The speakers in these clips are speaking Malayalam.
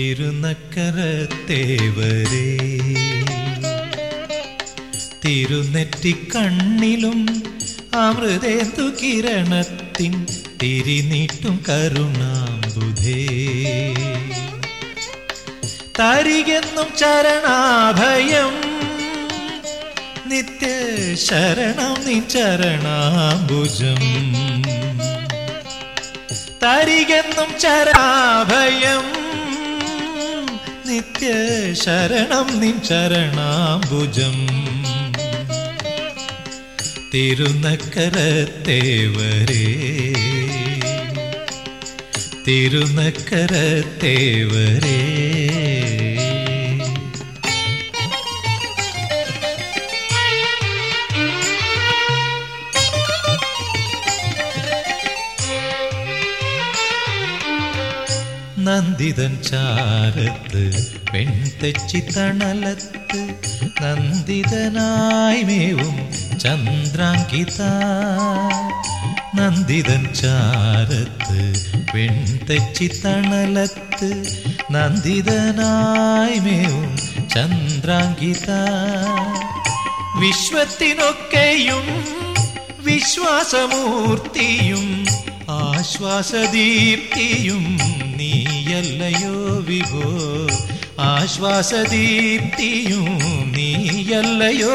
തിരുനക്കരത്തേവരേ തിരുനെറ്റിക്കണ്ണിലും അമൃതേന്ദു കിരണത്തിൻ തിരിനീട്ടും കരുണാമ്പുധേ തരികെന്നും ചരണാഭയം നിത്യ ശരണം നീ ചരണാംബുജം തരികെന്നും ചരണാഭയം നിത്യ ശരണം നിൻ ചരണാംബുജം തിരുനക്കരത്തേവരേ തിരുനക്കരത്തേവരേ നന്ദിതൻ ചാരത്ത് പെൺതെച്ചി തണലത്ത് നന്ദിതനായി മേവും ചന്ദ്രാങ്കിത നന്ദിതൻ ചാരത്ത് പെൺതെച്ചി തണലത്ത് നന്ദിതനായി മേവും ചന്ദ്രാങ്കിത വിശ്വത്തിനൊക്കെയും വിശ്വാസമൂർത്തിയും ആശ്വാസദീപ്തിയും നീയല്ലയോ വിഭോ ആശ്വാസദീപ്തിയും നീയല്ലയോ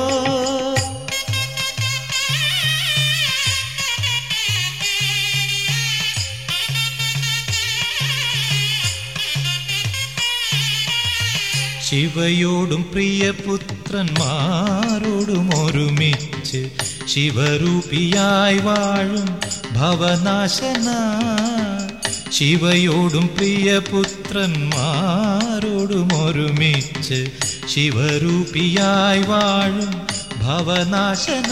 ശിവയോടും പ്രിയപുത്രന്മാരോടും ഒരുമിച്ച് ശിവരൂപിയായി വാഴും ഭവനാശന ശിവയോടും പ്രിയപുത്രന്മാരോടും ഒരുമിച്ച് ശിവരൂപിയായി വാഴും ഭവനാശന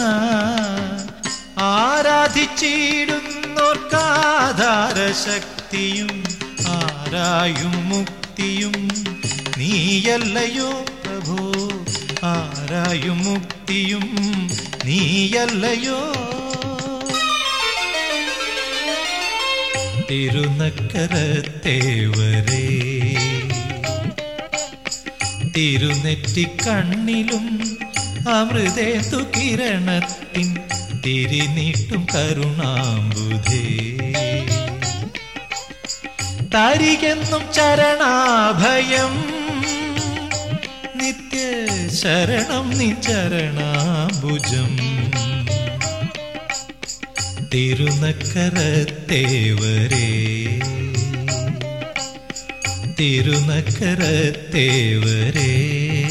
ആരാധിച്ചിടുന്നോർക്കാധാര ശക്തിയും ആരായും മുക്തിയും നീയല്ലയോ പ്രഭോ ആരായും മുക്തിയും നീയല്ലയോ തിരുനക്കരത്തേവരേ തിരുനെറ്റിക്കണ്ണിലും അമൃതേന്ദു കിരണത്തിൻ തിരിനീട്ടും കരുണാമ്പുധേ തരികെന്നും ചരണാഭയം നിത്യ ശരണം നി ചരണാംബുജം തിരുനക്കരത്തേവരേ തിരുനക്കരത്തേവരേ